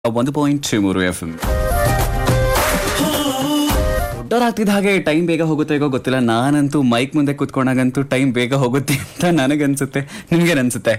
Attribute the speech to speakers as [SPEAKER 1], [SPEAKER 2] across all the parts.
[SPEAKER 1] ಒಂದು ಪಾಯಿಂಟ್ ಮೂರು F M ದೊಡ್ಡವರಾಗ್ತಿದ್ದ ಹಾಗೆ ಟೈಮ್ ಬೇಗ ಹೋಗುತ್ತೆ ಹೇಗೋ ಗೊತ್ತಿಲ್ಲ ನಾನಂತೂ ಮೈಕ್ ಮುಂದೆ ಕೂತ್ಕೊಂಡಾಗಂತೂ ಟೈಮ್ ಬೇಗ ಹೋಗುತ್ತೆ ಅಂತ ನನಗನ್ಸುತ್ತೆ ನಿಮ್ಗೇನನ್ಸುತ್ತೆ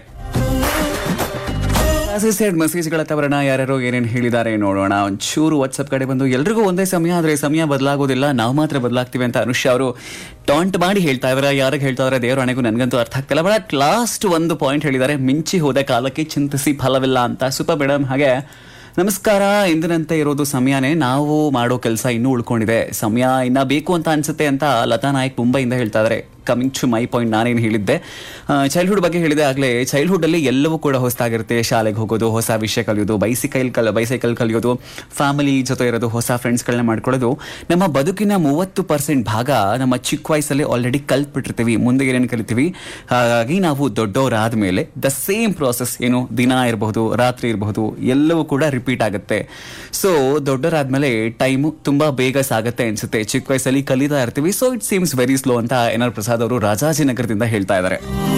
[SPEAKER 1] ಸೈಡ್ ಮೆಸೇಜ್ಗಳ ತವರಣ ಯಾರ್ಯಾರೋ ಏನೇನು ಹೇಳಿದ್ದಾರೆ ನೋಡೋಣ ಒಂಚೂರು ವಾಟ್ಸಪ್ ಕಡೆ ಬಂದು ಎಲ್ರಿಗೂ ಒಂದೇ ಸಮಯ ಆದರೆ ಸಮಯ ಬದಲಾಗೋದಿಲ್ಲ ನಾವು ಮಾತ್ರ ಬದಲಾಗ್ತೀವಿ ಅಂತ ಅನುಷ್ಯ ಅವರು ಟಾಂಟ್ ಮಾಡಿ ಹೇಳ್ತಾ ಇದಾರೆ ಯಾರಿಗೆ ಹೇಳ್ತಾ ಇದಾರೆ ದೇವರ ಹಣೆಗೂ ನನಗಂತೂ ಅರ್ಥ ಆಗ್ತಿಲ್ಲ ಬಟ್ ಲಾಸ್ಟ್ ಒಂದು ಪಾಯಿಂಟ್ ಹೇಳಿದ್ದಾರೆ ಮಿಂಚಿ ಹೋದ ಕಾಲಕ್ಕೆ ಚಿಂತಿಸಿ ಫಲವಿಲ್ಲ ಅಂತ ಸೂಪರ್ ಮೇಡಮ್ ಹಾಗೆ ನಮಸ್ಕಾರ ಎಂದಿನಂತೆ ಇರೋದು ಸಮಯನೇ ನಾವು ಮಾಡೋ ಕೆಲಸ ಇನ್ನೂ ಉಳ್ಕೊಂಡಿದೆ ಸಮಯ ಇನ್ನ ಬೇಕು ಅಂತ ಅನ್ಸುತ್ತೆ ಅಂತ ಲತಾ ನಾಯಕ್ ಮುಂಬೈಯಿಂದ ಹೇಳ್ತಾ ಇದಾರೆ ಕಮಿಂಗ್ ಟು ಮೈ ಪಾಯಿಂಟ್ ನಾನೇನು ಹೇಳಿದ್ದೆ ಚೈಲ್ಡ್ಹುಡ್ ಬಗ್ಗೆ ಹೇಳಿದೆ ಆಗಲೇ ಚೈಲ್ಡ್ಹುಡ್ಡಲ್ಲಿ ಎಲ್ಲವೂ ಕೂಡ ಹೊಸದಾಗಿರುತ್ತೆ ಶಾಲೆಗೆ ಹೋಗೋದು ಹೊಸ ವಿಷಯ ಕಲಿಯೋದು ಬೈಸಿಕಲ್ ಕಲ್ ಬೈಸೈಕಲ್ ಕಲಿಯೋದು ಫ್ಯಾಮಿಲಿ ಜೊತೆ ಇರೋದು ಹೊಸ ಫ್ರೆಂಡ್ಸ್ಗಳನ್ನ ಮಾಡ್ಕೊಳ್ಳೋದು ನಮ್ಮ ಬದುಕಿನ ಮೂವತ್ತು ಪರ್ಸೆಂಟ್ ಭಾಗ ನಮ್ಮ ಚಿಕ್ಕ ವಯಸ್ಸಲ್ಲಿ ಆಲ್ರೆಡಿ ಕಲ್ತ್ಬಿಟ್ಟಿರ್ತೀವಿ ಮುಂದೆ ಏನೇನು ಕಲಿತೀವಿ ಹಾಗಾಗಿ ನಾವು ದೊಡ್ಡವರಾದ ಮೇಲೆ ದ ಸೇಮ್ ಪ್ರಾಸೆಸ್ ಏನು ದಿನ ಇರಬಹುದು ರಾತ್ರಿ ಇರಬಹುದು ಎಲ್ಲವೂ ಕೂಡ ರಿಪೀಟ್ ಆಗುತ್ತೆ ಸೊ ದೊಡ್ಡವರಾದ್ಮೇಲೆ ಟೈಮು ತುಂಬಾ ಬೇಗ ಸಾಗತ್ತೆ ಅನ್ಸುತ್ತೆ ಚಿಕ್ಕ ವಯಸ್ಸಲ್ಲಿ ಕಲಿತಾ ಇರ್ತೀವಿ so it seems very slow ಅಂತ ಎನ್ ಆರ್ ಪ್ರಸಾದ್ ಅವರು ರಾಜಾಜಿನಗರದಿಂದ ಹೇಳ್ತಾ ಇದ್ದಾರೆ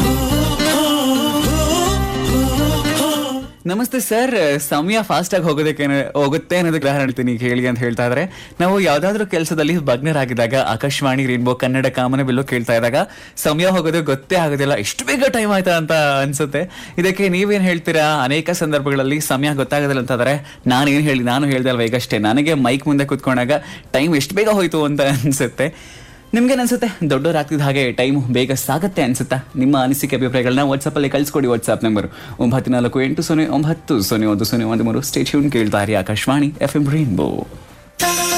[SPEAKER 1] ನಮಸ್ತೆ ಸರ್ ಸಮಯ ಫಾಸ್ಟ್ ಆಗಿ ಹೋಗೋದಕ್ಕೆ ಹೋಗುತ್ತೆ ಅನ್ನೋದಕ್ಕೆ ಉದಾಹರಣೆ ಹೇಳ್ತೀನಿ ಈಗ ಹೇಳಿ ಅಂತ ಹೇಳ್ತಾ ಇದ್ದಾರೆ ನಾವು ಯಾವ್ದಾದ್ರು ಕೆಲಸದಲ್ಲಿ ಭಗ್ನರಾಗಿದ್ದಾಗ ಆಕಾಶವಾಣಿ ರೇನ್ಬೋ ಕನ್ನಡ ಕಾಮನ ಬಿಲ್ಲು ಕೇಳ್ತಾ ಇದ್ದಾಗ ಸಮಯ ಹೋಗೋದು ಗೊತ್ತೇ ಆಗೋದಿಲ್ಲ ಎಷ್ಟು ಬೇಗ ಟೈಮ್ ಆಯ್ತಾ ಅಂತ ಅನ್ಸುತ್ತೆ ಇದಕ್ಕೆ ನೀವೇನ್ ಹೇಳ್ತೀರಾ ಅನೇಕ ಸಂದರ್ಭಗಳಲ್ಲಿ ಸಮಯ ಗೊತ್ತಾಗೋದಿಲ್ಲ ಅಂತಂದ್ರೆ ನಾನು ಏನ್ ಹೇಳಿ ನಾನು ಹೇಳ್ದೆ ಅಲ್ವಾ ಈಗಷ್ಟೇ ನನಗೆ ಮೈಕ್ ಮುಂದೆ ಕುತ್ಕೊಂಡಾಗ ಟೈಮ್ ಎಷ್ಟು ಬೇಗ ಹೋಯ್ತು ಅಂತ ಅನ್ಸುತ್ತೆ ನಿಮ್ಗೇನ್ ಅನ್ಸುತ್ತೆ ದೊಡ್ಡವರಾಗ್ತಿದ್ದ ಹಾಗೆ ಟೈಮ್ ಬೇಗ ಸಾಗತ್ತೆ ಅನ್ಸುತ್ತಾ ನಿಮ್ಮ ಅನಿಸಿಕೆ ಅಭಿಪ್ರಾಯಗಳನ್ನ ವಾಟ್ಸಪ್ ಅಲ್ಲಿ ಕಳ್ಸಿಕೊಡಿ ವಾಟ್ಸ್ಆಪ್ ನಂಬರ್ ಒಂಬತ್ತು ನಾಲ್ಕು ಎಂಟು ಸೊನ್ನೆ ಒಂಬತ್ತು ಸೊನ್ನೆ ಒಂದು ಸೊನ್ನೆ ಒಂದು ಮೂರು ಸ್ಟೇಟ್ಯೂನ್ ಕೇಳ್ತಾ ಇರಿ ಆಕಾಶವಾಣಿ ಎಫ್ ಎಂ ರೈನ್ಬೋ